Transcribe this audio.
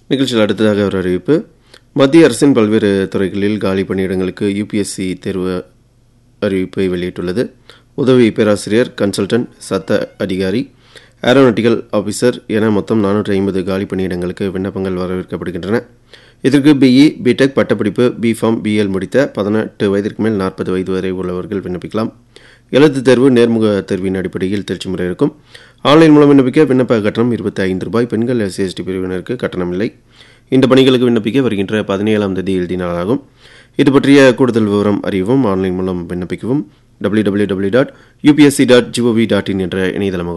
நிகழ்ச்சியில் அடுத்ததாக ஒரு அறிவிப்பு மத்திய அரசின் பல்வேறு துறைகளில் காலி பணியிடங்களுக்கு யுபிஎஸ்சி தேர்வு அறிவிப்பை வெளியிட்டுள்ளது உதவி பேராசிரியர் கன்சல்டன்ட் சட்ட அதிகாரி ஏரோநாட்டிக்கல் ஆபீசர் என மொத்தம் நானூற்றி ஐம்பது காலி பணியிடங்களுக்கு விண்ணப்பங்கள் வரவேற்கப்படுகின்றன இதற்கு பிஇ பிடெக் பட்டப்படிப்பு பிஃபார்ம் பிஎல் முடித்த பதினெட்டு வயதிற்கு மேல் நாற்பது வயது வரை உள்ளவர்கள் விண்ணப்பிக்கலாம் எழுத்து தேர்வு நேர்முக தேர்வின் அடிப்படையில் தேர்ச்சி முறை இருக்கும் ஆன்லைன் மூலம் விண்ணப்பிக்க விண்ணப்ப கட்டணம் இருபத்தி ஐந்து ரூபாய் பெண்கள் எஸ்சிஎஸ்டி பிரிவினருக்கு கட்டணம் இல்லை இந்த பணிகளுக்கு விண்ணப்பிக்க வருகின்ற பதினேழாம் தேதி எழுதி நாளாகும் இது பற்றிய கூடுதல் விவரம் அறியவும் ஆன்லைன் மூலம் விண்ணப்பிக்கவும் www.upsc.gov.in டாட் என்ற இணையதள முகவரி